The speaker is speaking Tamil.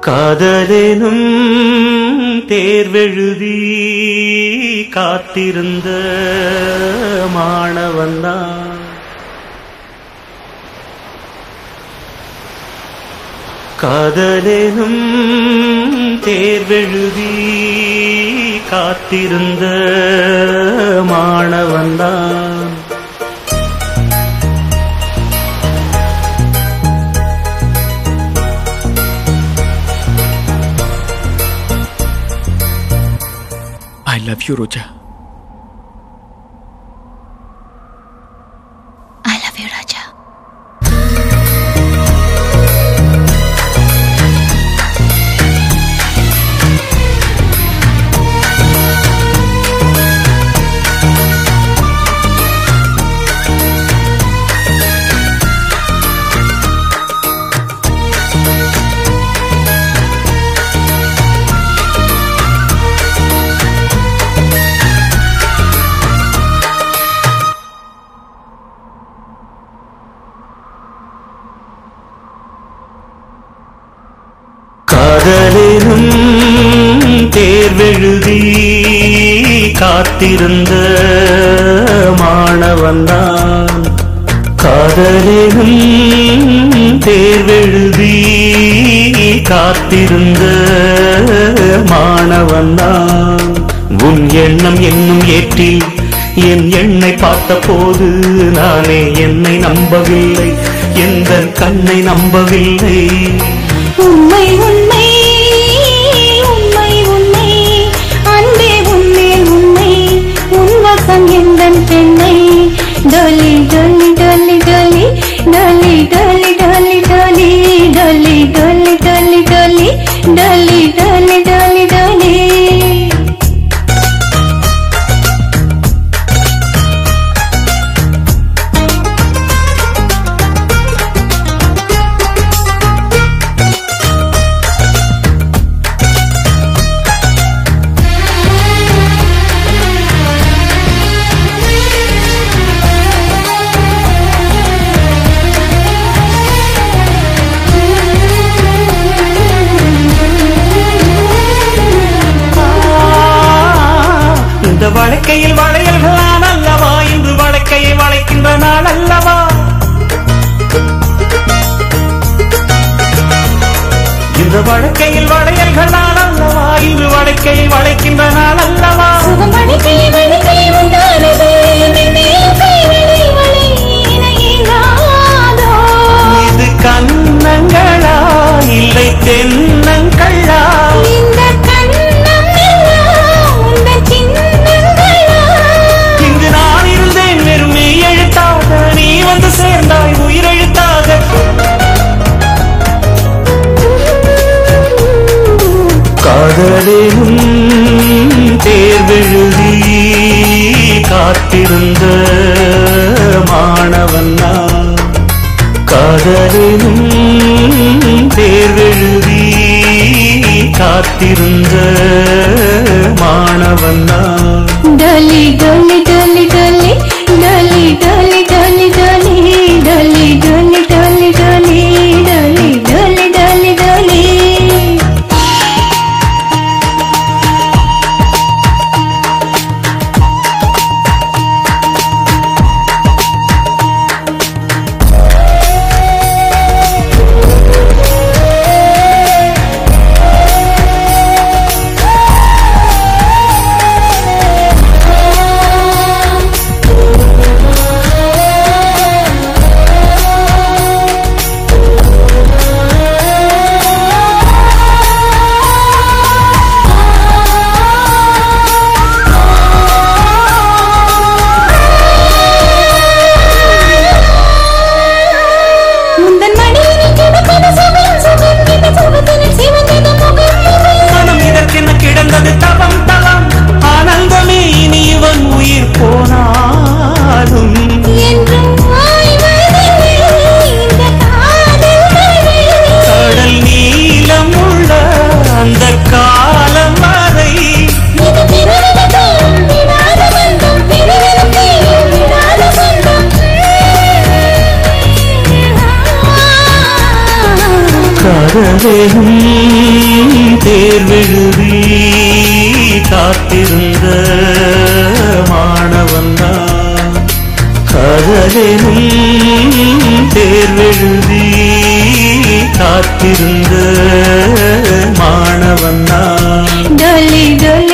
காதலேனும் தேர்வெழுதி காத்திருந்த மாணவன்தான் காதலேனும் தேர்வெழுதி காத்திருந்த மாணவன்தான் I love you Roja I love you Raja காதலினும் தேர்வெழுதி காத்திருந்த மாணவன்தான் காதலினும் தேர்வெழுதி காத்திருந்த மாணவன்தான் உன் எண்ணம் என்னும் ஏற்றில் என் எண்ணை பார்த்த போது நானே என்னை நம்பவில்லை எந்த கண்ணை நம்பவில்லை உண்மை உண்மை உண்மை உண்மை அன்பே உண்மையில் உண்மை உன்வசம் எந்தன் பெண்ணை டொலி டொலி டொலி டொலி டொலி டொலி டொலி டொலி டொலி டொலி டொலி டொலி டொலி டொலி டொலி டொலி இந்த வழக்கையில் வளையல்கள் நான் அல்லவா இன்று வழக்கையை வளைக்கின்ற நாள் அல்லவா இந்த வழக்கையில் வளையல்கள் நான் அல்லவா இன்று வழக்கையை வளைக்கின்ற நாள் அல்லவா சுகம் வழிக்கை வழிக்கை உண்டானது மென்மேலும் கைவினை வழி இணையினாதோ இது கண்ணங்களா இல்லை தென்னங்களா இந்த கண்ணம் எல்லாம் உந்தன் சின்னங்களா இங்கு நான் இருந்தேன் வெறும் மெய் எழுத்தாக நீ வந்து சேர்ந்தாய் உயிரெழுத்தாக காதலிலும் தேர்வெழுதி காத்திருந்த மாணவன் நான் காதலிலும் தேர்வெழுதி காத்திருந்த மாணவன் நான் डोली डोली डोली डोली डोली डोली डोली डोली डोली डोली डोली डोली डोली डोली डोली डोली முந்தன் மடியினில் கிடப்பது சுகம் சுகம் இந்த சுகத்தினில் சிவந்தது முகம் முகம் மனம் இதற்கென கிடந்தது தவம் தவம் ஆனந்தமே இனி இவன் உயிர் போனாலும் என்றும் ஓய்வதில்லை இந்த காதல் மழை கடல் நீளம் உள்ள அந்த காலம் வரை இது பிறவிடத்தும் விடாத பந்தம் பிறவிலும் தீயும் விடாத சொந்தம் காதலும் தேர்வெழுதி காத்திருந்த மாணவன்தான் காதலெனும் தேர்வெழுதி காத்திருந்த மாணவன்தான் டாலி டாலி